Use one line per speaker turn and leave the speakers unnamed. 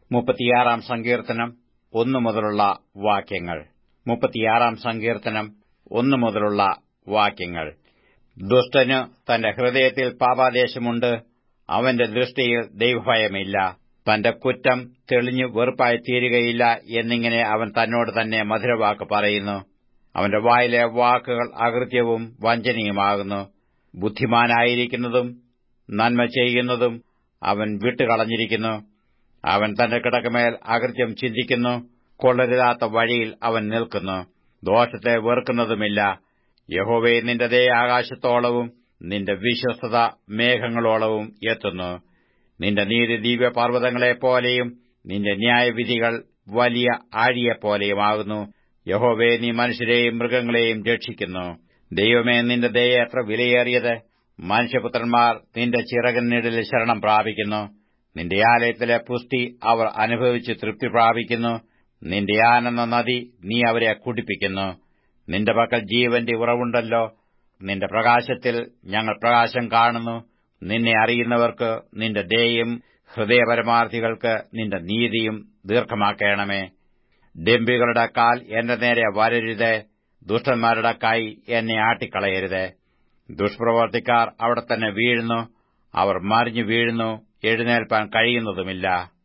മുപ്പത്തിയാറാം സങ്കീർത്തനം ഒന്നു മുതലുള്ള വാക്യങ്ങൾ മുപ്പത്തിയാറാം സങ്കീർത്തനം ഒന്നു മുതലുള്ള വാക്യങ്ങൾ ദുഷ്ടന് തന്റെ ഹൃദയത്തിൽ പാപാദേശമുണ്ട് അവന്റെ ദൃഷ്ടിയിൽ ദൈവഭയമില്ല തന്റെ കുറ്റം തെളിഞ്ഞു വെറുപ്പായി തീരുകയില്ല എന്നിങ്ങനെ അവൻ തന്നോട് തന്നെ മധുരവാക്ക് പറയുന്നു അവന്റെ വായിലെ വാക്കുകൾ അകൃത്യവും വഞ്ചനയുമാകുന്നു ബുദ്ധിമാനായിരിക്കുന്നതും നന്മ ചെയ്യുന്നതും അവൻ വിട്ടുകളഞ്ഞിരിക്കുന്നു അവൻ തന്റെ കിടക്കമേൽ അകൃത്യം ചിന്തിക്കുന്നു കൊള്ളരുതാത്ത വഴിയിൽ അവൻ നിൽക്കുന്നു ദോഷത്തെ വെറുക്കുന്നതുമില്ല യഹോവേ നിന്റെ ദയ ആകാശത്തോളവും നിന്റെ വിശ്വസ്തത മേഘങ്ങളോളവും എത്തുന്നു നിന്റെ നീതി ദിവ്യപർവ്വതങ്ങളെപ്പോലെയും നിന്റെ ന്യായവിധികൾ വലിയ ആഴിയെപ്പോലെയുമാകുന്നു യഹോവേ നീ മനുഷ്യരെയും മൃഗങ്ങളെയും രക്ഷിക്കുന്നു ദൈവമേ നിന്റെ ദയ എത്ര വിലയേറിയത് മനുഷ്യപുത്രന്മാർ നിന്റെ ചിറകനിടലിൽ ശരണം പ്രാപിക്കുന്നു നിന്റെ ആലയത്തിലെ പുഷ്ടി അവർ അനുഭവിച്ച് തൃപ്തി പ്രാപിക്കുന്നു നിന്റെ ആനന്ദ നദി നീ അവരെ കുടിപ്പിക്കുന്നു നിന്റെ പക്കൽ ജീവന്റെ ഉറവുണ്ടല്ലോ നിന്റെ പ്രകാശത്തിൽ ഞങ്ങൾ പ്രകാശം കാണുന്നു നിന്നെ അറിയുന്നവർക്ക് നിന്റെ ദയയും ഹൃദയപരമാർത്ഥികൾക്ക് നിന്റെ നീതിയും ദീർഘമാക്കണമേ ഡെമ്പികളുടെ കാൽ എന്റെ നേരെ വരരുത് ദുഷ്ടന്മാരുടെ കൈ എന്നെ ആട്ടിക്കളയരുത് ദുഷ്പ്രവർത്തിക്കാർ അവിടെ തന്നെ വീഴുന്നു അവർ മറിഞ്ഞു വീഴുന്നു എഴുന്നേൽപ്പാൻ കഴിയുന്നതുമില്ല